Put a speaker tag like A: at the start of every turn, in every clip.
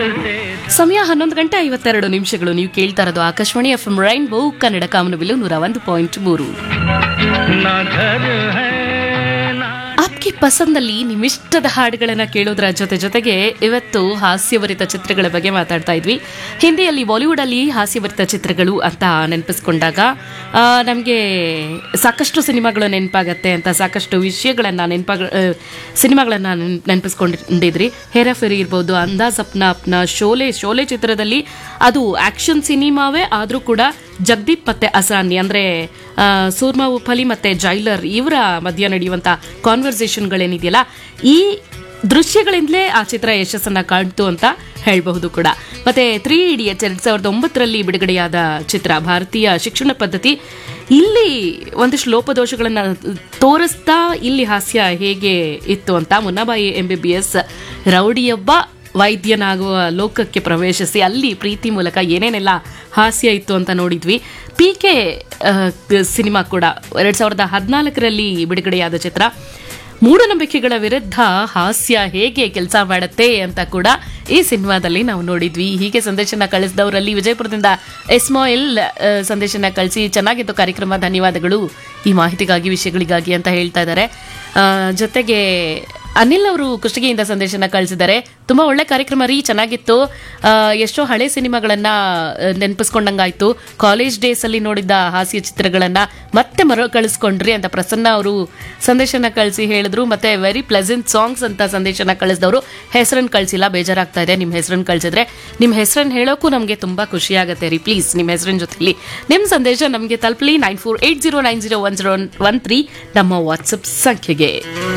A: ಸಮಯ ಹನ್ನೊಂದು ಗಂಟೆ ಐವತ್ತೆರಡು ನಿಮಿಷಗಳು ನೀವು ಕೇಳ್ತಾ ಇರೋದು Akashvani F M rainbow Kannada ಕಾಮನಬಿಲ್ಲು ನೂರ ಒಂದು ಪಾಯಿಂಟ್ ಮೂರು
B: ना घर है ना
A: ಆಪ್ಗೆ ಪಸಂದಲ್ಲಿ ನಿಮ್ಮಿಷ್ಟದ ಹಾಡುಗಳನ್ನ ಕೇಳೋದ್ರ ಜೊತೆ ಜೊತೆಗೆ ಇವತ್ತು ಹಾಸ್ಯವರಿತ ಚಿತ್ರಗಳ ಬಗ್ಗೆ ಮಾತಾಡ್ತಾ ಇದ್ವಿ ಹಿಂದಿಯಲ್ಲಿ ಬಾಲಿವುಡ್ ಅಲ್ಲಿ ಹಾಸ್ಯವರಿತ ಚಿತ್ರಗಳು ಅಂತ ನೆನಪಿಸ್ಕೊಂಡಾಗ ನಮಗೆ ಸಾಕಷ್ಟು ಸಿನಿಮಾಗಳು ನೆನಪಾಗತ್ತೆ ಅಂತ ಸಾಕಷ್ಟು ವಿಷಯಗಳನ್ನ ನೆನಪಾಗ ಸಿನಿಮಾಗಳನ್ನ ನೆನ್- ನೆನಪಿಸ್ಕೊಂಡಿದ್ರಿ ಹೇರಾಫೆರಿ ಇರ್ಬೋದು ಅಂದಾಜ್ ಅಪ್ನಾ ಅಪ್ನಾ ಶೋಲೆ ಶೋಲೆ ಚಿತ್ರದಲ್ಲಿ ಅದು ಆಕ್ಷನ್ ಸಿನಿಮಾವೇ ಆದರೂ ಕೂಡ ಜಗದೀಪ್ ಮತ್ತೆ ಅಸಾನಿ ಅಂದ್ರೆ ಆ, ಸೂರ್ಮಾ ಉಫಲಿ ಮತ್ತೆ ಜೈಲರ್ ಇವರ ಮಧ್ಯ ನಡೆಯುವಂತ ಕಾನ್ವರ್ಸೇಷನ್ಗಳೇನಿದೆಯಲ್ಲ ಈ ದೃಶ್ಯಗಳಿಂದಲೇ ಆ ಚಿತ್ರ ಯಶಸ್ಸನ್ನ ಕಾಣ್ತು ಅಂತ ಹೇಳಬಹುದು ಕೂಡ ಮತ್ತೆ ತ್ರೀ ಇಡಿಯಟ್ಸ್ ಎರಡ್ ಸಾವಿರದ ಒಂಬತ್ತರಲ್ಲಿ ಬಿಡುಗಡೆಯಾದ ಚಿತ್ರ ಭಾರತೀಯ ಶಿಕ್ಷಣ ಪದ್ಧತಿ ಇಲ್ಲಿ ಒಂದಿಷ್ಟು ಲೋಪದೋಷಗಳನ್ನ ತೋರಿಸ್ತಾ ಇಲ್ಲಿ ಹಾಸ್ಯ ಹೇಗೆ ಇತ್ತು ಅಂತ Munnabhai M B B S ರೌಡಿಯೊಬ್ಬ ವೈದ್ಯನಾಗುವ ಲೋಕಕ್ಕೆ ಪ್ರವೇಶಿಸಿ ಅಲ್ಲಿ ಪ್ರೀತಿ ಮೂಲಕ ಏನೇನೆಲ್ಲ ಹಾಸ್ಯ ಇತ್ತು ಅಂತ ನೋಡಿದ್ವಿ ಪಿ ಕೆ ಸಿನಿಮಾ ಕೂಡ ಎರಡ್ ಸಾವಿರದ ಹದಿನಾಲ್ಕರಲ್ಲಿ ಬಿಡುಗಡೆಯಾದ ಚಿತ್ರ ಮೂಢನಂಬಿಕೆಗಳ ವಿರುದ್ಧ ಹಾಸ್ಯ ಹೇಗೆ ಕೆಲಸ ಮಾಡುತ್ತೆ ಅಂತ ಕೂಡ ಈ ಸಿನಿಮಾದಲ್ಲಿ ನಾವು ನೋಡಿದ್ವಿ ಹೀಗೆ ಸಂದೇಶನ ಕಳಿಸಿದವರಲ್ಲಿ ವಿಜಯಪುರದಿಂದ ಎಸ್ಮಾಯಿಲ್ ಆ, ಸಂದೇಶನ ಕಳಿಸಿ ಚೆನ್ನಾಗಿತ್ತು ಕಾರ್ಯಕ್ರಮ ಧನ್ಯವಾದಗಳು ಈ ಮಾಹಿತಿಗಾಗಿ ವಿಷಯಗಳಿಗಾಗಿ ಅಂತ ಹೇಳ್ತಾ ಇದ್ದಾರೆ ಆ, ಜೊತೆಗೆ ಅನಿಲ್ ಅವರು ಕುಷ್ಟಗಿಯಿಂದ ಸಂದೇಶನ ಕಳಿಸಿದ್ದಾರೆ ತುಂಬಾ ಒಳ್ಳೆ ಕಾರ್ಯಕ್ರಮ ರೀ ಚೆನ್ನಾಗಿತ್ತು ಆ, ಎಷ್ಟೋ ಹಳೆ ಸಿನಿಮಾಗಳನ್ನ ಆ, ನೆನಪಿಸ್ಕೊಂಡಂಗಾಯ್ತು ಕಾಲೇಜ್ ಡೇಸ್ ಅಲ್ಲಿ ನೋಡಿದ್ದ ಹಾಸ್ಯ ಚಿತ್ರಗಳನ್ನ ಮತ್ತೆ ಮರ ಕಳಿಸ್ಕೊಂಡ್ರಿ ಅಂತ ಪ್ರಸನ್ನ ಅವರು ಸಂದೇಶನ ಕಳಿಸಿ ಹೇಳಿದ್ರು ಮತ್ತೆ ವೆರಿ ಪ್ಲೆಸೆಂಟ್ ಸಾಂಗ್ಸ್ ಅಂತ ಸಂದೇಶನ ಕಳಿಸಿದವರು ಹೆಸರನ್ನು ಕಳಿಸಿಲ್ಲ ಬೇಜಾರಾಗ್ತಾ ಇದೆ ನಿಮ್ಮ ಹೆಸರನ್ನು ಕಳಿಸಿದ್ರೆ ನಿಮ್ಮ ಹೆಸರನ್ನು ಹೇಳೋಕ್ಕೂ ನಮಗೆ ತುಂಬಾ ಖುಷಿ ಆಗುತ್ತೆ ರೀ ಪ್ಲೀಸ್ ನಿಮ್ಮ ಹೆಸರಿನ ಜೊತೆಲಿ ನಿಮ್ಮ ಸಂದೇಶ ನಮಗೆ ತಲುಪಲಿ nine four eight zero nine zero one zero one three ನಮ್ಮ ವಾಟ್ಸಪ್ ಸಂಖ್ಯೆಗೆ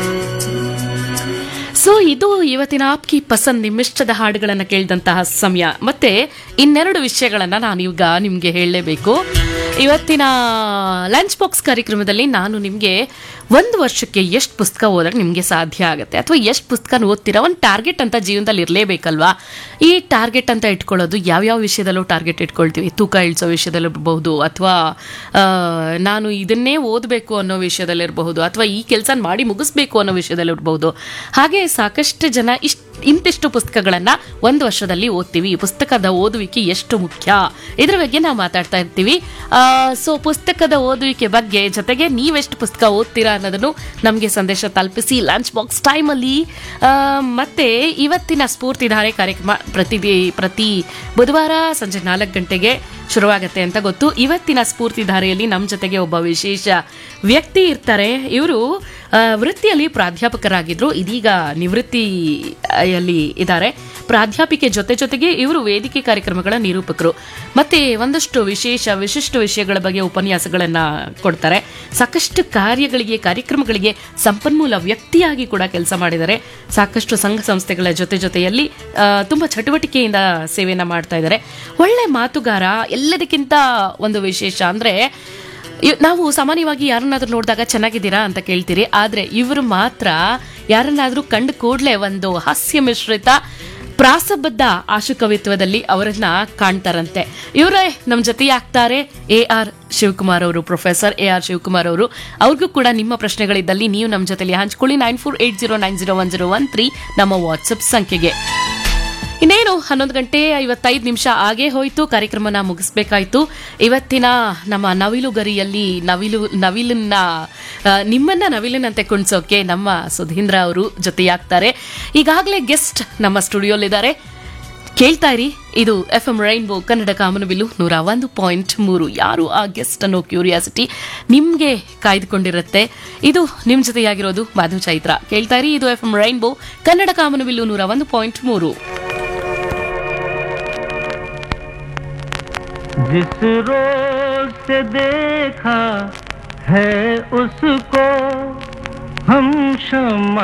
A: ಸೊ ಇದು ಇವತ್ತಿನ ಆಪ್ಕಿ ಪಸಂದ್ ನಿಮ್ಮಿಷ್ಟದ ಹಾಡುಗಳನ್ನು ಕೇಳಿದಂತಹ ಸಮಯ ಮತ್ತೆ ಇನ್ನೆರಡು ವಿಷಯಗಳನ್ನ ನಾನು ಈಗ ನಿಮಗೆ ಹೇಳಲೇಬೇಕು ಇವತ್ತಿನ ಲಂಚ್ ಬಾಕ್ಸ್ ಕಾರ್ಯಕ್ರಮದಲ್ಲಿ ನಾನು ನಿಮಗೆ ಒಂದು ವರ್ಷಕ್ಕೆ ಎಷ್ಟು ಪುಸ್ತಕ ಓದಕ್ಕೆ ನಿಮಗೆ ಸಾಧ್ಯ ಆಗುತ್ತೆ ಅಥವಾ ಎಷ್ಟು ಪುಸ್ತಕ ಓದ್ತೀರಾ ಒಂದು ಟಾರ್ಗೆಟ್ ಅಂತ ಜೀವನದಲ್ಲಿ ಇರಲೇಬೇಕಲ್ವಾ ಈ ಟಾರ್ಗೆಟ್ ಅಂತ ಇಟ್ಕೊಳ್ಳೋದು ಯಾವ್ಯಾವ ವಿಷಯದಲ್ಲೂ ಟಾರ್ಗೆಟ್ ಇಟ್ಕೊಳ್ತೀವಿ ತೂಕ ಇಳಿಸೋ ವಿಷಯದಲ್ಲಿರಬಹುದು ಅಥವಾ ಆ, ನಾನು ಇದನ್ನೇ ಓದಬೇಕು ಅನ್ನೋ ವಿಷಯದಲ್ಲಿರಬಹುದು ಅಥವಾ ಈ ಕೆಲಸ ಮಾಡಿ ಮುಗಿಸ್ಬೇಕು ಅನ್ನೋ ವಿಷಯದಲ್ಲಿರಬಹುದು ಹಾಗೆ ಸಾಕಷ್ಟು ಜನ ಇಷ್ಟ ಇಂತಿಷ್ಟು ಪುಸ್ತಕಗಳನ್ನ ಒಂದು ವರ್ಷದಲ್ಲಿ ಓದ್ತೀವಿ ಈ ಪುಸ್ತಕದ ಓದುವಿಕೆ ಎಷ್ಟು ಮುಖ್ಯ ಇದ್ರ ಬಗ್ಗೆ ನಾವು ಮಾತಾಡ್ತಾ ಇರ್ತೀವಿ ಸೊ ಪುಸ್ತಕದ ಓದುವಿಕೆ ಬಗ್ಗೆ ಜೊತೆಗೆ ನೀವೆಷ್ಟು ಪುಸ್ತಕ ಓದ್ತೀರಾ ಅನ್ನೋದನ್ನು ನಮಗೆ ಸಂದೇಶ ತಲುಪಿಸಿ ಲಂಚ್ ಬಾಕ್ಸ್ ಟೈಮಲ್ಲಿ ಮತ್ತೆ ಇವತ್ತಿನ ಸ್ಫೂರ್ತಿಧಾರೆ ಕಾರ್ಯಕ್ರಮ ಪ್ರತಿ ಪ್ರತಿ ಬುಧವಾರ ಸಂಜೆ ನಾಲ್ಕು ಗಂಟೆಗೆ ಶುರುವಾಗತ್ತೆ ಅಂತ ಗೊತ್ತು ಇವತ್ತಿನ ಸ್ಫೂರ್ತಿಧಾರೆಯಲ್ಲಿ ನಮ್ಮ ಜೊತೆಗೆ ಒಬ್ಬ ವಿಶೇಷ ವ್ಯಕ್ತಿ ಇರ್ತಾರೆ ಇವರು ವೃತ್ತಿಯಲ್ಲಿ ಪ್ರಾಧ್ಯಾಪಕರಾಗಿದ್ರು ಇದೀಗ ನಿವೃತ್ತಿಯಲ್ಲಿ ಇದ್ದಾರೆ ಪ್ರಾಧ್ಯಾಪಿಕೆ ಜೊತೆ ಜೊತೆಗೆ ಇವರು ವೇದಿಕೆ ಕಾರ್ಯಕ್ರಮಗಳ ನಿರೂಪಕರು ಮತ್ತೆ ಒಂದಷ್ಟು ವಿಶೇಷ ವಿಶಿಷ್ಟ ವಿಷಯಗಳ ಬಗ್ಗೆ ಉಪನ್ಯಾಸಗಳನ್ನ ಕೊಡ್ತಾರೆ ಸಾಕಷ್ಟು ಕಾರ್ಯಗಳಿಗೆ ಕಾರ್ಯಕ್ರಮಗಳಿಗೆ ಸಂಪನ್ಮೂಲ ವ್ಯಕ್ತಿಯಾಗಿ ಕೂಡ ಕೆಲಸ ಮಾಡಿದ್ದಾರೆ ಸಾಕಷ್ಟು ಸಂಘ ಸಂಸ್ಥೆಗಳ ಜೊತೆ ಜೊತೆಯಲ್ಲಿ ಆ, ತುಂಬಾ ಚಟುವಟಿಕೆಯಿಂದ ಸೇವೆಯನ್ನ ಮಾಡ್ತಾ ಇದ್ದಾರೆ ಒಳ್ಳೆ ಮಾತುಗಾರ ಎಲ್ಲದಕ್ಕಿಂತ ಒಂದು ವಿಶೇಷ ಅಂದ್ರೆ ಇವ್- ನಾವು ಸಾಮಾನ್ಯವಾಗಿ ಯಾರನ್ನಾದ್ರೂ ನೋಡಿದಾಗ ಚೆನ್ನಾಗಿದ್ದೀರಾ ಅಂತ ಕೇಳ್ತೀರಿ ಆದ್ರೆ ಇವರು ಮಾತ್ರ ಯಾರನ್ನಾದ್ರೂ ಕಂಡು ಕೂಡಲೇ ಒಂದು ಹಾಸ್ಯ ಮಿಶ್ರಿತ ಪ್ರಾಸಬದ್ಧ ಆಶುಕವಿತ್ವದಲ್ಲಿ ಅವರನ್ನ ಕಾಣ್ತಾರಂತೆ ಇವರೇ ನಮ್ಮ ಜೊತೆ ಆಗ್ತಾರೆ ಎ ಆರ್ ಶಿವಕುಮಾರ್ ಅವರು ಪ್ರೊಫೆಸರ್ ಎ ಆರ್ ಶಿವಕುಮಾರ್ ಅವರು ಅವ್ರಿಗೂ ಕೂಡ ನಿಮ್ಮ ಪ್ರಶ್ನೆಗಳಿದ್ದಲ್ಲಿ ನೀವು ನಮ್ಮ ಜೊತೆಲಿ ಹಂಚ್ಕೊಳ್ಳಿ nine four eight zero nine zero one zero one three ನಮ್ಮ ವಾಟ್ಸಪ್ ಸಂಖ್ಯೆಗೆ ಇನ್ನೇನು ಹನ್ನೊಂದು ಗಂಟೆ ಐವತ್ತೈದು ನಿಮಿಷ ಆಗೇ ಹೋಯ್ತು ಕಾರ್ಯಕ್ರಮನ ಮುಗಿಸ್ಬೇಕಾಯ್ತು ಇವತ್ತಿನ ನಮ್ಮ ನವಿಲುಗರಿಯಲ್ಲಿ ನವಿಲು ನವಿಲನ್ನ ಆ, ನಿಮ್ಮನ್ನ ನವಿಲಿನಂತೆ ಕುಣಿಸೋಕೆ ನಮ್ಮ ಸುಧೀಂದ್ರ ಅವರು ಜೊತೆಯಾಗ್ತಾರೆ ಈಗಾಗಲೇ ಗೆಸ್ಟ್ ನಮ್ಮ ಸ್ಟುಡಿಯೋಲಿದ್ದಾರೆ ಕೇಳ್ತಾ ಇರಿ ಇದು ಎಫ್ ಎಂ ರೈನ್ಬೋ ಕನ್ನಡ ಕಾಮನಬಿಲ್ಲು ನೂರ ಒಂದು ಪಾಯಿಂಟ್ ಮೂರು ಯಾರು ಆ ಗೆಸ್ಟ್ ಅನ್ನೋ ಕ್ಯೂರಿಯಾಸಿಟಿ ನಿಮ್ಗೆ ಕಾಯ್ದುಕೊಂಡಿರುತ್ತೆ ಇದು ನಿಮ್ ಜೊತೆಯಾಗಿರೋದು ಮಾಧು ಚೈತ್ರ ಕೇಳ್ತಾ ಇರಿ ಇದು ಎಫ್ ಎಂ ರೈನ್ಬೋ ಕನ್ನಡ ಕಾಮನಬಿಲ್ಲು ನೂರ ಒಂದು ಪಾಯಿಂಟ್ ಮೂರು
B: जिस रोज से देखा है उसको हम क्षमा